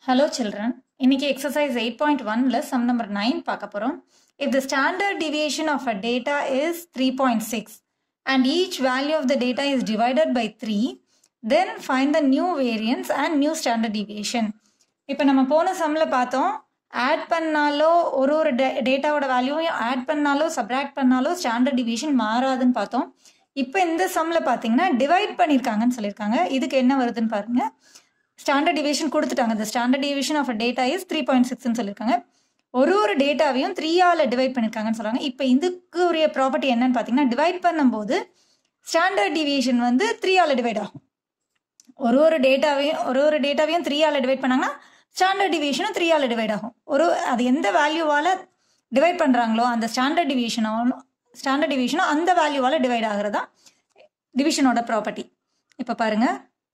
Hello children. இன்னைக்கு exercise 8.1ல sum number 9 பார்க்க போறோம். If the standard deviation of a data is 3.6 and each value of the data is divided by 3, then find the new variance and new standard deviation. இப்போ நம்ம போன சம்ல பார்த்தோம் add பண்ணாலோ ஒரு ஒரு டேட்டாவோட வேல்யூவையும் ஆட் பண்ணாலோ சப்ராக்ட் பண்ணாலோ ஸ்டாண்டர்ட் டிவியேஷன் மாறாதுன்னு பார்த்தோம் இப்போ இந்த சம்ல பார்த்தீங்கன்னா டிவைட் பண்ணியிருக்காங்கன்னு சொல்லியிருக்காங்க இதுக்கு என்ன வருதுன்னு பாருங்க ஸ்டாண்டர்ட் டிவியேஷன் கொடுத்துட்டாங்க இந்த standard deviation of data is three point சிக்ஸ்னு சொல்லியிருக்காங்க ஒரு ஒரு டேட்டாவையும் த்ரீயால் டிவைட் பண்ணியிருக்காங்கன்னு சொல்கிறாங்க இப்போ இதுக்கு உரிய ப்ராப்பர்ட்டி என்னன்னு பார்த்தீங்கன்னா டிவைட் பண்ணும்போது ஸ்டாண்டர்ட் டிவியேஷன் வந்து த்ரீயால் டிவைட் ஆகும் ஒரு ஒரு டேட்டாவையும் ஒரு ஒரு டேட்டாவையும் த்ரீயால் டிவைட் பண்ணாங்கன்னா ஸ்டாண்டர்ட் டிவியேஷனும் த்ரீயால் டிவைட் ஆகும் ஒரு அது எந்த வேல்யூவால் டிவைட் பண்ணுறாங்களோ அந்த ஸ்டாண்டர்ட் டிவியேஷனும் ஸ்டாண்டர்ட் டிவியேஷனும் அந்த வேல்யூவால் டிவைட் ஆகிறதா டிவிஷனோட ப்ராப்பர்ட்டி இப்போ பாருங்க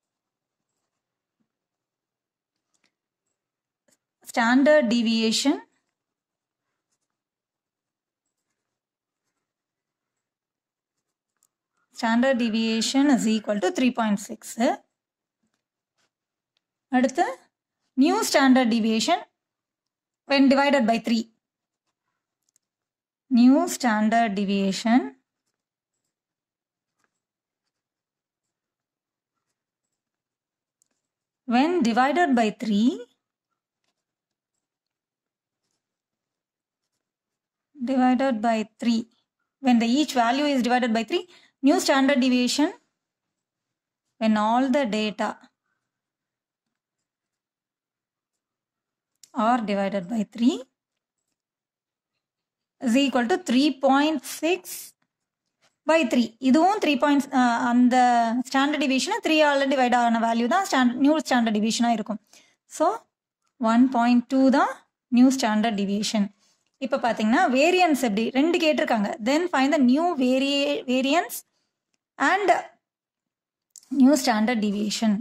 standard deviation standard deviation is equal to three point six அடுத்து new standard deviation when divided by 3 new standard deviation when divided by 3 divided by 3 when the each value is divided by 3 new standard deviation when all the data are divided by 3 is equal to 3.6 by 3 இதுவும் three points அந்த standard டிவிஷனை three ஆல் divide ஆன value தான் stand new standard டிவிஷனாக இருக்கும் so one point two தான் new standard deviation இப்போ பார்த்தீங்கன்னா வேரியன்ஸ் எப்படி ரெண்டு கேட்டிருக்காங்க then find the new varia variance and new standard deviation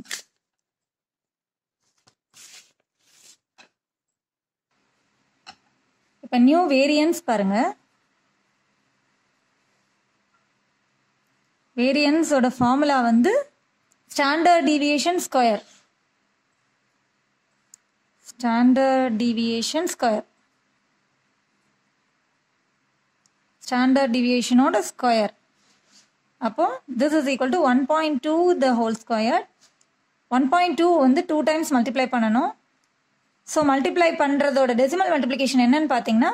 இப்போ நியூ வேரியன்ஸ் பாருங்க வேரியன்ஸோட ஃபார்முலா வந்து standard deviation square standard deviation square standard டீவியேஷனோட ஸ்கொயர் அப்போ this is equal to one point two the whole square one point two வந்து two times multiply பண்ணணும் so multiply பண்ணுறதோட decimal multiplication என்னன்னு பார்த்தீங்கன்னா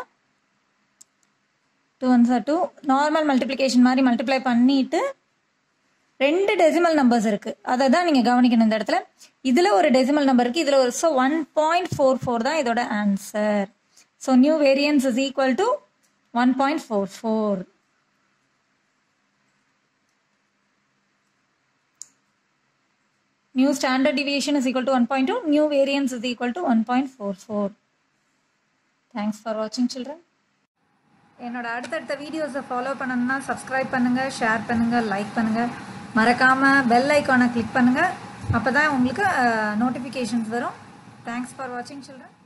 two one sir two normal multiplication மாதிரி multiply பண்ணிட்டு ரெண்டு டெசிமல் நம்பர்ஸ் இருக்குது அதை தான் நீங்கள் கவனிக்கணும் இந்த இடத்துல இதில் ஒரு டெசிமல் நம்பர் இருக்குது இதில் ஒரு so one point four four தான் இதோட answer so new variance is equal to one point four four new standard deviation is equal to 1.2 new variance is equal to 1.44 thanks for watching children என்னோட அடுத்தடுத்த வீடியோஸை follow பண்ணணும்னா subscribe பண்ணுங்கள் share பண்ணுங்கள் like பண்ணுங்கள் மறக்காமல் பெல் ஐக்கானை click பண்ணுங்கள் அப்போ தான் உங்களுக்கு நோட்டிஃபிகேஷன்ஸ் வரும் தேங்க்ஸ் ஃபார் வாட்சிங் சில்ட்ரன்